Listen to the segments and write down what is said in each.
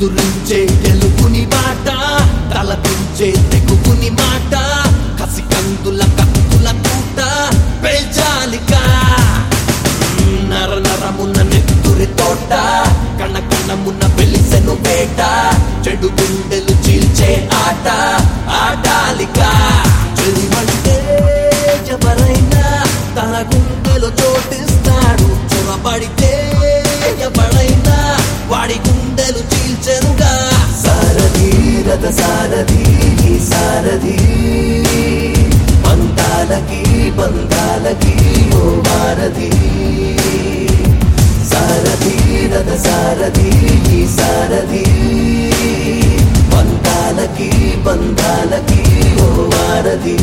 ఎదురించే గెలుపుని మాట తలపించే తెగుపుని మాట కసి కందుల కత్తుల కూట పేల్చాలికా నర నరమున్న నెత్తురి తోట కణ కణమున్న వెలిసెను వేట చెడు గుండెలు చీల్చే ఆట ఆడాలికా చెలిమంటే ఎవరైనా తన గుండెలో చోటిస్తాడు చొరబడితే ఎవడైనా వాడి గుండెలు చీల్చెనుగా సారథి రథ సారథి ఈ సారథి బంధాలకి బంధాలకి ఓ వారధి సారథి రథ సారథి ఈ సారథి బంధాలకి బంధాలకి ఓ వారధి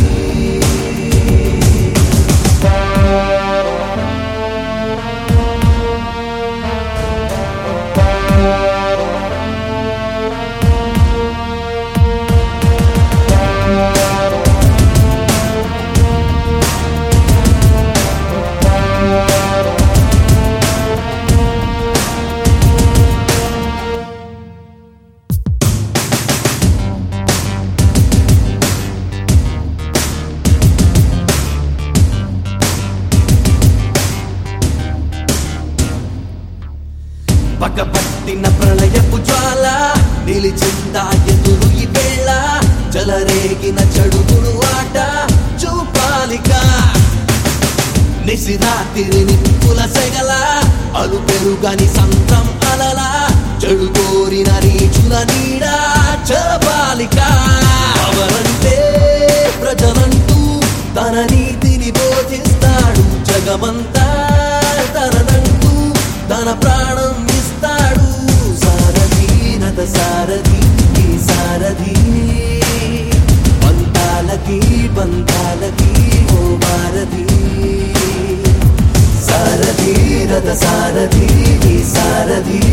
పగబట్టిన ప్రళయపు జ్వాల నిలిచిందా ఎదురు ఈ వేళ చెలరేగిన చెడుగుడు ఆట చూపాలిగా నిసిరాతిరి నిప్పుల సెగల అలు పెరుగని సంతం అలల చెడు కోరిన రీచుల నీడ చలపాలిక అవరంటే ప్రజలంటూ తన నీతిని బోధిస్తాడు జగమంతా తననంటూ తన ప్రాణం ఇస్తాడు సారథి నత సారథి ఈ సారథి బంధాలకి బంధాలకి ఓ భారతి సారథి రథ సారథి ఈ సారథి